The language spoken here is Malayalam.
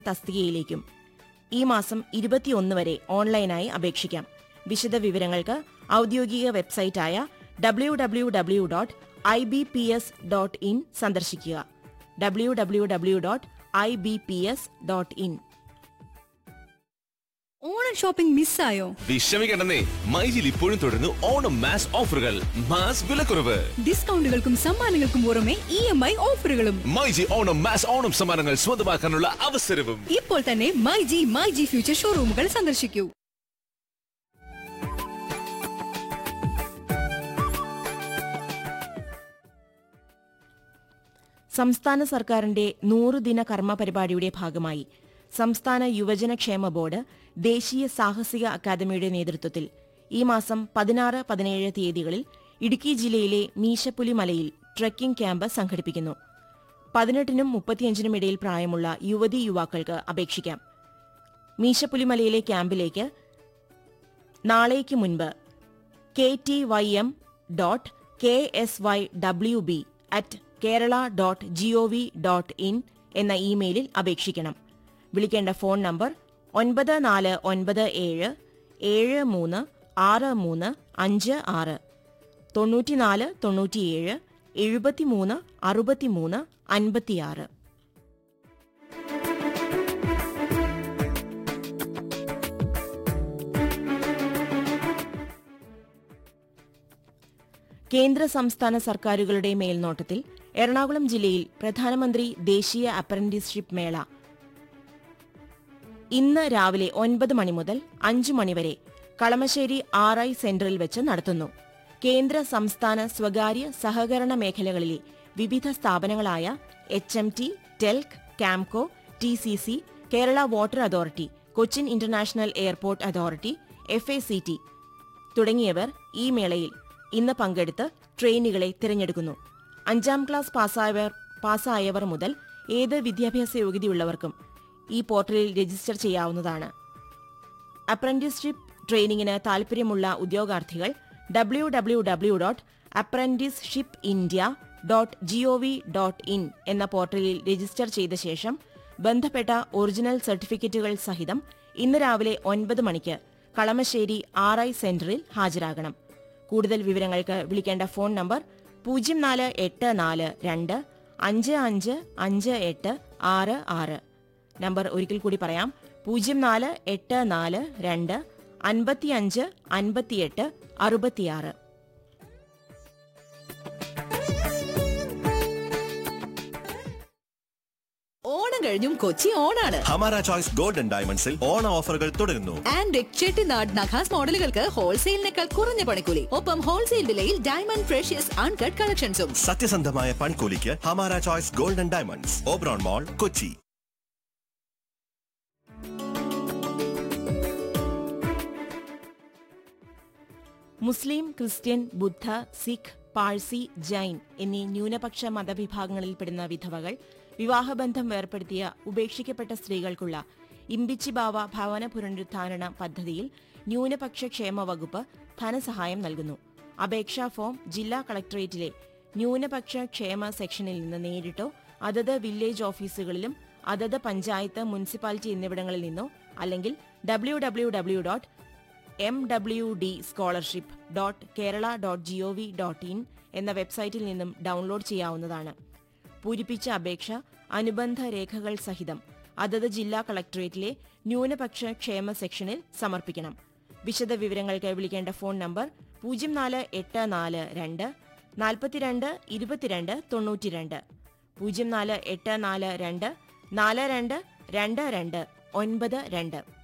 തസ്തികയിലേക്കും ഈ മാസം ഇരുപത്തിയൊന്ന് വരെ ഓൺലൈനായി അപേക്ഷിക്കാം വിശദ വിവരങ്ങൾക്ക് ഔദ്യോഗിക വെബ്സൈറ്റായ W W W dot I B P S dot in സന്ദർശിക്കുക W W W dot I B P S dot in Onam shopping മിസ്സായോ വിഷമിക്കണ്ടെന്നേ മൈജിൽ ഇപ്പോഴും തുടരുന്നു ഓണം മാസ് ഓഫറുകൾ മാസ് വിലക്കുറവ് ഡിസ്കൗണ്ടുകൾക്കും സമ്മാനങ്ങൾക്കും പുറമെ ഇ എം ഐ ഓഫറുകളും മൈജി ഓണം മാസ് ഓണം സമ്മാനങ്ങൾ സ്വന്തമാക്കാനുള്ള അവസരവും ഇപ്പോൾ തന്നെ my G my G future ഷോറൂമുകൾ സന്ദർശിക്കൂ സംസ്ഥാന സർക്കാരിന്റെ നൂറുദിന കർമ്മ പരിപാടിയുടെ ഭാഗമായി സംസ്ഥാന യുവജനക്ഷേമ ബോർഡ് ദേശീയ സാഹസിക അക്കാദമിയുടെ നേതൃത്വത്തിൽ ഈ മാസം പതിനാറ് പതിനേഴ് തീയതികളിൽ ഇടുക്കി ജില്ലയിലെ മീശപ്പുലി മലയിൽ ട്രെക്കിംഗ് ക്യാമ്പ് സംഘടിപ്പിക്കുന്നു പതിനെട്ടിനും മുപ്പത്തിയഞ്ചിനും ഇടയിൽ പ്രായമുള്ള യുവതി യുവാക്കൾക്ക് അപേക്ഷിക്കാം മീശപ്പുലിമലയിലെ ക്യാമ്പിലേക്ക് നാളേക്ക് മുൻപ് K T Y M dot K S Y W B at Kerala dot G O V dot in എന്ന ഇമെയിലിൽ അപേക്ഷിക്കണം വിളിക്കേണ്ട ഫോൺ നമ്പർ ഒൻപത് നാല് ഒൻപത് ഏഴ് ഏഴ് മൂന്ന് ആറ് മൂന്ന് അഞ്ച് ആറ് തൊണ്ണൂറ്റിനാല് തൊണ്ണൂറ്റിയേഴ് എഴുപത്തിമൂന്ന് അറുപത്തിമൂന്ന് അൻപത്തിയാറ് കേന്ദ്ര സംസ്ഥാന സർക്കാരുകളുടെ മേൽനോട്ടത്തിൽ എറണാകുളം ജില്ലയിൽ പ്രധാനമന്ത്രി ദേശീയ അപ്രന്റീസ്ഷിപ്പ് മേള ഇന്ന് രാവിലെ ഒൻപത് മണി മുതൽ അഞ്ചു മണിവരെ കളമശ്ശേരി ആർ ഐ സെന്ററിൽ വെച്ച് നടത്തുന്നു കേന്ദ്ര സംസ്ഥാന സ്വകാര്യ സഹകരണ മേഖലകളിലെ വിവിധ സ്ഥാപനങ്ങളായ H M T TELK KAMCO T C C Kerala water authority Cochin international airport authority F A C T തുടങ്ങിയവർ ഈ മേളയിൽ ഇന്ന് പങ്കെടുത്ത് ട്രെയിനുകളെ തിരഞ്ഞെടുക്കുന്നു അഞ്ചാം ക്ലാസ് പാസ്സായവർ പാസ്സായവർ മുതൽ ഏത് വിദ്യാഭ്യാസ യോഗ്യതയുള്ളവർക്കും ഈ പോർട്ടലിൽ രജിസ്റ്റർ ചെയ്യാവുന്നതാണ് അപ്രന്റീസ്ഷിപ്പ് ട്രെയിനിങ്ങിന് താൽപ്പര്യമുള്ള ഉദ്യോഗാർത്ഥികൾ W W W dot apprenticeship India dot G O V dot in എന്ന പോർട്ടലിൽ രജിസ്റ്റർ ചെയ്ത ശേഷം ബന്ധപ്പെട്ട ഒറിജിനൽ സർട്ടിഫിക്കറ്റുകൾ സഹിതം ഇന്ന് രാവിലെ ഒൻപത് മണിക്ക് കളമശ്ശേരി ആർ ഐ സെന്ററിൽ ഹാജരാകണം കൂടുതൽ വിവരങ്ങൾക്ക് വിളിക്കേണ്ട ഫോൺ നമ്പർ പൂജ്യം നാല് എട്ട് നാല് രണ്ട് അഞ്ച് അഞ്ച് അഞ്ച് എട്ട് ആറ് ആറ് നമ്പർ ഒരിക്കൽ കൂടി പറയാം പൂജ്യം നാല് എട്ട് നാല് രണ്ട് അൻപത്തിയഞ്ച് അൻപത്തിയെട്ട് അറുപത്തിയാറ് ഓണം കഴിഞ്ഞും കൊച്ചി ഓണാണ് ഹമാര ചോയ്സ് ഗോൾഡൻ ഡയമണ്ട്സിൽ ഓണ ഓഫറുകൾ തുടരുന്നു ആൻഡ് ചെട്ടിനാട് നഖാസ് മോഡലുകൾക്ക് ഹോൾസെയിലിനേക്കാൾ കുറഞ്ഞ പണിക്കൂലി ഒപ്പം ഹോൾസെയിൽ വിലയിൽ ഡയമണ്ട് ഫ്രഷ്യസ് അൺകട്ട് കളക്ഷൻസും സത്യസന്ധമായ പൺകൂലിക്ക് Hamara choice golden diamonds Oberon mall Kochi മുസ്ലിം ക്രിസ്ത്യൻ ബുദ്ധ സിഖ് പാഴ്സി ജൈൻ എന്നീ ന്യൂനപക്ഷ മതവിഭാഗങ്ങളിൽപ്പെടുന്ന വിധവകൾ വിവാഹബന്ധം വേർപ്പെടുത്തിയ ഉപേക്ഷിക്കപ്പെട്ട സ്ത്രീകൾക്കുള്ള ഇമ്പിച്ചിബാവ ഭവന പുനരുദ്ധാരണ പദ്ധതിയിൽ ന്യൂനപക്ഷ ക്ഷേമ വകുപ്പ് ധനസഹായം നൽകുന്നു അപേക്ഷാ ഫോം ജില്ലാ കളക്ടറേറ്റിലെ ന്യൂനപക്ഷ ക്ഷേമ സെക്ഷനിൽ നിന്ന് നേരിട്ടോ അതത് വില്ലേജ് ഓഫീസുകളിലും അതത് പഞ്ചായത്ത് മുനിസിപ്പാലിറ്റി എന്നിവിടങ്ങളിൽ നിന്നോ അല്ലെങ്കിൽ W W W dot M W D scholarship dot Kerala dot G O V dot in എന്ന വെബ്സൈറ്റിൽ നിന്നും ഡൗൺലോഡ് ചെയ്യാവുന്നതാണ് പൂരിപ്പിച്ച അപേക്ഷ അനുബന്ധ രേഖകൾ സഹിതം അതത് ജില്ലാ കളക്ടറേറ്റിലെ ന്യൂനപക്ഷ ക്ഷേമ സെക്ഷനിൽ സമർപ്പിക്കണം വിശദ വിവരങ്ങൾക്ക് വിളിക്കേണ്ട ഫോൺ നമ്പർ പൂജ്യം നാല് എട്ട് നാല് രണ്ട് നാൽപ്പത്തിരണ്ട് ഇരുപത്തിരണ്ട് തൊണ്ണൂറ്റിരണ്ട് പൂജ്യം നാല് എട്ട് നാല് രണ്ട് നാല് രണ്ട് രണ്ട് രണ്ട് ഒൻപത് രണ്ട്